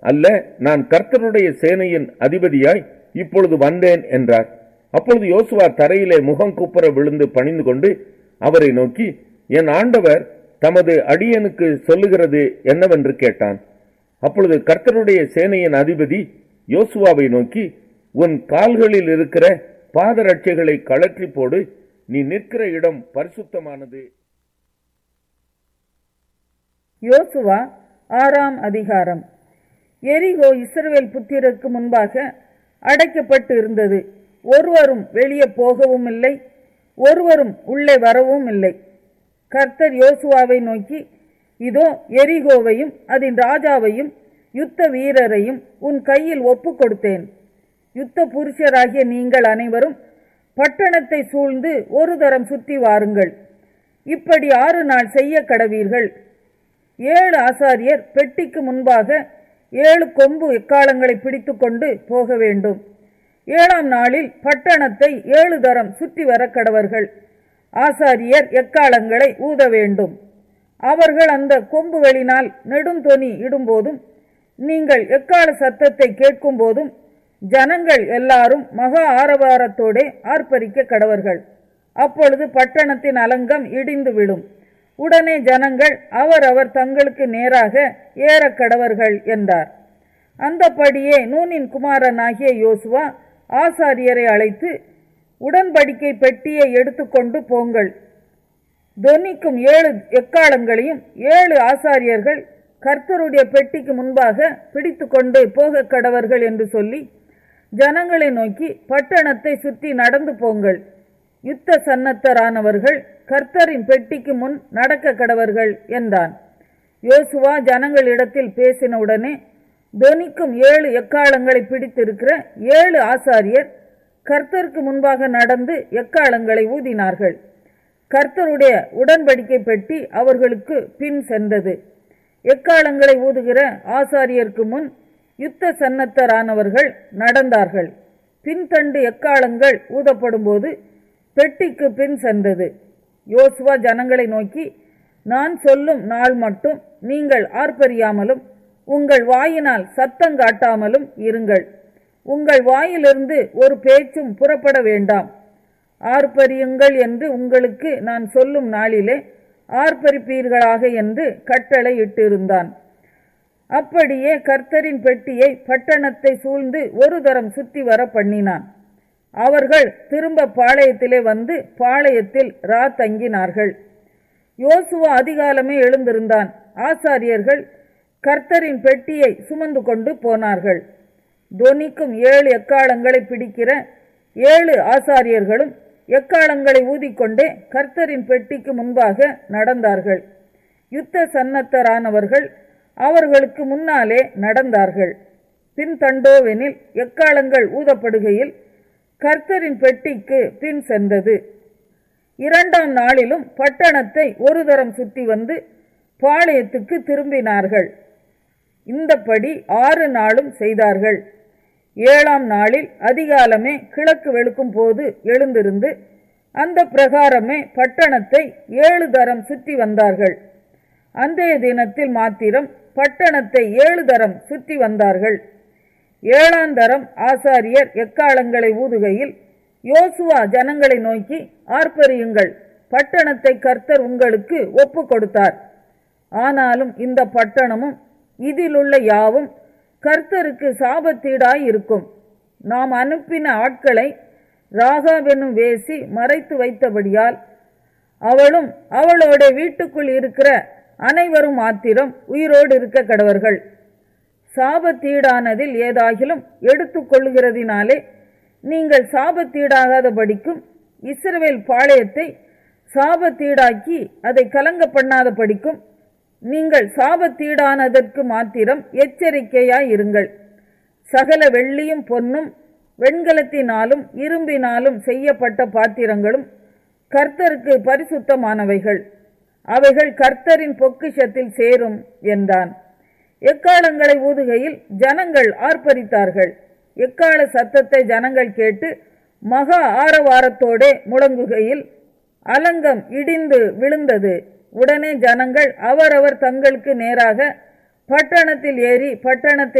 அல்ல நான் கர்த்தருடைய சேனையின் அதிபதியாய் இப்பொழுது வந்தேன் என்றார் அப்பொழுது யோசுவா தரையிலே முகம் குப்புற விழுந்து பணிந்து கொண்டு அவரை நோக்கி என் ஆண்டவர் தமது அடியனுக்கு சொல்லுகிறது என்னவென்று கேட்டான் அப்பொழுது கர்த்தருடைய சேனையின் அதிபதி யோசுவாவை நோக்கி உன் கால்களில் இருக்கிற பாதரட்சைகளை கழற்றி போடு நீ நிற்கிற இடம் பரிசுத்தமானது யோசுவா ஆறாம் அதிகாரம் எரிகோ இஸ்ரவேல் புத்திரருக்கு முன்பாக அடைக்கப்பட்டு இருந்தது ஒருவரும் வெளியே போகவும் இல்லை ஒருவரும் உள்ளே வரவும் இல்லை கர்த்தர் யோசுவாவை நோக்கி இதோ எரிகோவையும் அதன் ராஜாவையும் யுத்த வீரரையும் உன் கையில் ஒப்புக் கொடுத்தேன் யுத்த புருஷராகிய நீங்கள் அனைவரும் பட்டணத்தை சூழ்ந்து ஒரு தரம் சுற்றி வாருங்கள் இப்படி ஆறு நாள் செய்ய கடவீர்கள் ஏழு ஆசாரியர் பெட்டிக்கு முன்பாக ஏழு கொம்பு எக்காலங்களை பிடித்துக்கொண்டு போக வேண்டும் ஏழாம் நாளில் பட்டணத்தை ஏழு தரம் சுற்றி வர கடவர்கள் ஆசாரியர் எக்காலங்களை ஊத வேண்டும் அவர்கள் அந்த கொம்புகளினால் நெடுந்தொனி இடும்போதும் நீங்கள் எக்கால சத்தத்தை கேட்கும் போதும் ஜனங்கள் எல்லாரும் மகா ஆரவாரத்தோடே ஆர்ப்பரிக்க கடவர்கள் அப்பொழுது பட்டணத்தின் அலங்கம் இடிந்து விடும் உடனே ஜனங்கள் அவரவர் தங்களுக்கு நேராக ஏற கடவர்கள் என்றார் அந்தபடியே நூனின் குமாரனாகிய யோசுவா ஆசாரியரை அழைத்து உடன்படிக்கை பெட்டியை எடுத்துக்கொண்டு போங்கள் தொனிக்கும் ஏழு எக்காலங்களையும் ஏழு ஆசாரியர்கள் கர்த்தருடைய பெட்டிக்கு முன்பாக பிடித்து கொண்டு போக கடவர்கள் என்று சொல்லி ஜனங்களை நோக்கி பட்டணத்தை சுற்றி நடந்து போங்கள் யுத்த சன்னத்தரானவர்கள் கர்த்தரின் பெட்டிக்கு முன் நடக்க கடவர்கள் என்றான் யோசுவா ஜனங்களிடத்தில் பேசினவுடனே தொனிக்கும் ஏழு எக்காலங்களை பிடித்திருக்கிற ஏழு ஆசாரியர் கர்த்தருக்கு முன்பாக நடந்து எக்காலங்களை ஊதினார்கள் கர்த்தருடைய உடன்படிக்கை பெட்டி அவர்களுக்கு பின் சென்றது எக்காலங்களை ஊதுகிற ஆசாரியருக்கு முன் யுத்த சன்னத்தரானவர்கள் நடந்தார்கள் பின்தண்டு எக்காலங்கள் ஊதப்படும்போது பெட்டிக்கு பின் சென்றது யோசுவா ஜனங்களை நோக்கி நான் சொல்லும் நாள் மட்டும் நீங்கள் ஆர்ப்பரியாமலும் உங்கள் வாயினால் சத்தங்காட்டாமலும் இருங்கள் உங்கள் வாயிலிருந்து ஒரு பேச்சும் புறப்பட வேண்டாம் ஆர்ப்பரியுங்கள் என்று உங்களுக்கு நான் சொல்லும் நாளிலே ஆர்ப்பரிப்பீர்களாக என்று கட்டளை இட்டிருந்தான் அப்படியே கர்த்தரின் பெட்டியை பட்டணத்தை சூழ்ந்து ஒரு தரம் சுற்றி வர பண்ணினான் அவர்கள் திரும்ப பாளையத்திலே வந்து பாளையத்தில் ரா தங்கினார்கள் யோசுவா அதிகாலமே எழுந்திருந்தான் ஆசாரியர்கள் கர்த்தரின் பெட்டியை சுமந்து கொண்டு போனார்கள் தொனிக்கும் ஏழு எக்காலங்களை பிடிக்கிற ஏழு ஆசாரியர்களும் எக்காலங்களை ஊதிக்கொண்டே கர்த்தரின் பெட்டிக்கு முன்பாக நடந்தார்கள் யுத்த சன்னத்தரானவர்கள் அவர்களுக்கு முன்னாலே நடந்தார்கள் பின்தண்டோவெனில் எக்காலங்கள் ஊதப்படுகையில் கர்த்தரின் பெட்டிக்கு பின் சென்றது இரண்டாம் நாளிலும் பட்டணத்தை ஒரு தரம் சுற்றி வந்து பாளையத்துக்கு திரும்பினார்கள் இந்தப்படி ஆறு நாளும் செய்தார்கள் ஏழாம் நாளில் அதிகாலமே கிழக்கு வெளுக்கும் போது எழுந்திருந்து அந்த பிரகாரமே பட்டணத்தை ஏழு தரம் சுற்றி வந்தார்கள் அன்றைய தினத்தில் மாத்திரம் பட்டணத்தை ஏழு தரம் சுற்றி வந்தார்கள் ஏழாம் தரம் ஆசாரியர் எக்காலங்களை ஊதுகையில் யோசுவா ஜனங்களை நோக்கி ஆர்ப்பரியுங்கள் பட்டணத்தை கர்த்தர் உங்களுக்கு ஒப்பு கொடுத்தார் ஆனாலும் இந்த பட்டணமும் இதிலுள்ள யாவும் கர்த்தருக்கு சாபத்தீடாய் இருக்கும் நாம் அனுப்பின ஆட்களை ராகாவெனும் வேசி மறைத்து வைத்தபடியால் அவளும் அவளோட வீட்டுக்குள் இருக்கிற அனைவரும் மாத்திரம் உயிரோடு இருக்க கடவர்கள் சாபத்தீடானதில் ஏதாகிலும் எடுத்துக்கொள்ளுகிறதினாலே நீங்கள் சாபத்தீடாகாதபடிக்கும் இஸ்ரவேல் பாளையத்தை சாபத்தீடாக்கி அதை கலங்க பண்ணாதபடிக்கும் நீங்கள் சாபத்தீடானதற்கு மாத்திரம் எச்சரிக்கையாய் இருங்கள் சகல வெள்ளியும் பொன்னும் வெண்கலத்தினாலும் இரும்பினாலும் செய்யப்பட்ட பாத்திரங்களும் கர்த்தருக்கு பரிசுத்தமானவைகள் அவைகள் கர்த்தரின் பொக்கிஷத்தில் சேரும் என்றான் எக்காலங்களை ஊதுகையில் ஜனங்கள் ஆர்ப்பரித்தார்கள் எக்கால சத்தத்தை ஜனங்கள் கேட்டு மகா ஆரவாரத்தோடே முழங்குகையில் அலங்கம் இடிந்து விழுந்தது உடனே ஜனங்கள் அவரவர் தங்களுக்கு நேராக பட்டணத்தில் ஏறி பட்டணத்தை